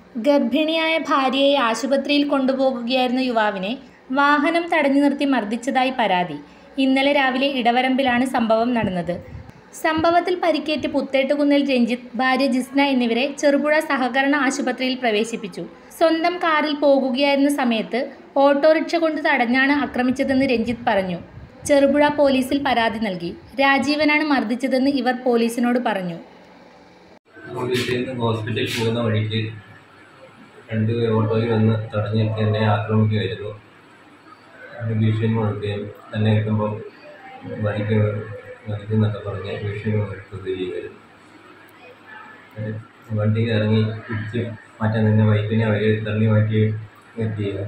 ഗർഭിണിയായ ഭാര്യയെ ആശുപത്രിയിൽ കൊണ്ടുപോകുകയായിരുന്ന യുവാവിനെ വാഹനം തടഞ്ഞു നിർത്തി മർദ്ദിച്ചതായി പരാതി ഇന്നലെ രാവിലെ ഇടവരമ്പിലാണ് സംഭവം നടന്നത് സംഭവത്തിൽ പരിക്കേറ്റ് പുത്തേട്ടുകുന്നിൽ രഞ്ജിത്ത് ഭാര്യ ജിസ്ന എന്നിവരെ ചെറുപുഴ സഹകരണ ആശുപത്രിയിൽ പ്രവേശിപ്പിച്ചു സ്വന്തം കാറിൽ പോകുകയായിരുന്ന സമയത്ത് ഓട്ടോറിക്ഷ കൊണ്ട് തടഞ്ഞാണ് ആക്രമിച്ചതെന്ന് രഞ്ജിത്ത് പറഞ്ഞു ചെറുപുഴ പോലീസിൽ പരാതി നൽകി രാജീവനാണ് മർദ്ദിച്ചതെന്ന് ഇവർ പോലീസിനോട് പറഞ്ഞു വീട്ടിൽ നിന്ന് ഹോസ്പിറ്റലിൽ പോകുന്ന വഴിക്ക് രണ്ട് ഓട്ടോയിൽ വന്ന് തടഞ്ഞു നിർത്തി എന്നെ ആക്രമിക്കുകയായിരുന്നു അതിന് ഭീഷണി മുഴക്കുകയും തന്നെ കിട്ടുമ്പോൾ വഴിക്ക് വഴിക്കെന്നൊക്കെ പറഞ്ഞ് ഭീഷണി മുഴക്കുകയും ചെയ്യുമായിരുന്നു അത് വണ്ടിയിൽ ഇറങ്ങി പിടിച്ച് മാറ്റാൻ തന്നെ ബൈക്കിനെ അവർ തള്ളി മാറ്റി നിർത്തിയില്ല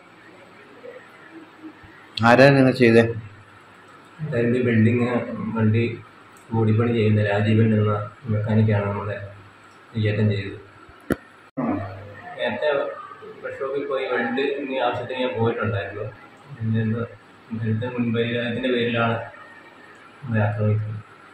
ആരാണ് നിങ്ങൾ ചെയ്തേ അതായത് ബിൽഡിങ് വണ്ടി കൂടിപ്പണി ചെയ്യുന്ന രാജീവൻ എന്ന മെക്കാനിക്കാണ് നമ്മളെ കൈയേറ്റം ചെയ്തത് നേരത്തെ വർക്ക്ഷോപ്പിൽ പോയി വണ്ടി ഇനി ആവശ്യത്തിന് ഞാൻ പോയിട്ടുണ്ടായിരുന്നു പിന്നെ എന്തോ ഇതിൻ്റെ മുൻപൈരാഗത്തിൻ്റെ പേരിലാണ് നമ്മളെ ആക്രമിക്കുന്നത്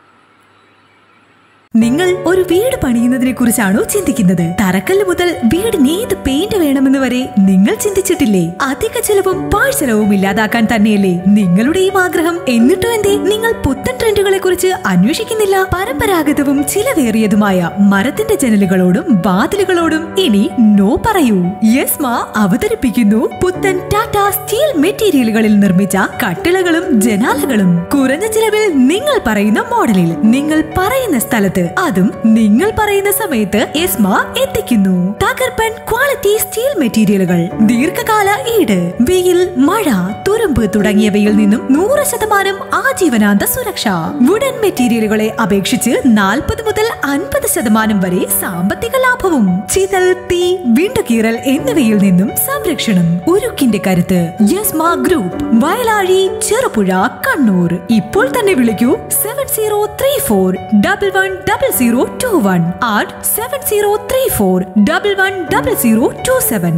നിങ്ങൾ ഒരു വീട് പണിയുന്നതിനെ കുറിച്ചാണോ ചിന്തിക്കുന്നത് തറക്കല്ല് മുതൽ വീടിന് ഏത് പെയിന്റ് വേണമെന്ന് വരെ നിങ്ങൾ ചിന്തിച്ചിട്ടില്ലേ അധിക ചെലവും പാഴ്ചെലവും ഇല്ലാതാക്കാൻ തന്നെയല്ലേ നിങ്ങളുടെയും ആഗ്രഹം എന്നിട്ടും എന്തേ നിങ്ങൾ പുത്തൻ ട്രെൻഡുകളെ കുറിച്ച് അന്വേഷിക്കുന്നില്ല പരമ്പരാഗതവും ചിലവേറിയതുമായ മരത്തിന്റെ ജനലുകളോടും വാതിലുകളോടും ഇനി നോ പറയൂ യെസ്മ അവതരിപ്പിക്കുന്നു പുത്തൻ ടാറ്റ സ്റ്റീൽ മെറ്റീരിയലുകളിൽ നിർമ്മിച്ച കട്ടിളകളും ജനാലകളും കുറഞ്ഞ ചിലവിൽ നിങ്ങൾ പറയുന്ന മോഡലിൽ നിങ്ങൾ പറയുന്ന സ്ഥലത്ത് അതും നിങ്ങൾ പറയുന്ന സമയത്ത് എസ്മ എത്തിക്കുന്നു തകർപ്പൻ ക്വാളിറ്റി സ്റ്റീൽ മെറ്റീരിയലുകൾ ദീർഘകാല ഈട് വെയിൽ മഴ തുരുമ്പ് തുടങ്ങിയവയിൽ നിന്നും നൂറ് ശതമാനം ആജീവനാന്ത സുരക്ഷ വുഡൻ മെറ്റീരിയലുകളെ അപേക്ഷിച്ച് നാൽപ്പത് മുതൽ അൻപത് ശതമാനം വരെ സാമ്പത്തിക ലാഭവും ചിതൽ തീ വിണ്ടുകീറൽ എന്നിവയിൽ നിന്നും സംരക്ഷണം ഉരുക്കിന്റെ കരുത്ത് യസ്മ ഗ്രൂപ്പ് വയലാഴി ചെറുപുഴ കണ്ണൂർ ഇപ്പോൾ തന്നെ വിളിക്കൂ seven zero three four double one double zero two one add seven zero three four double one double zero two seven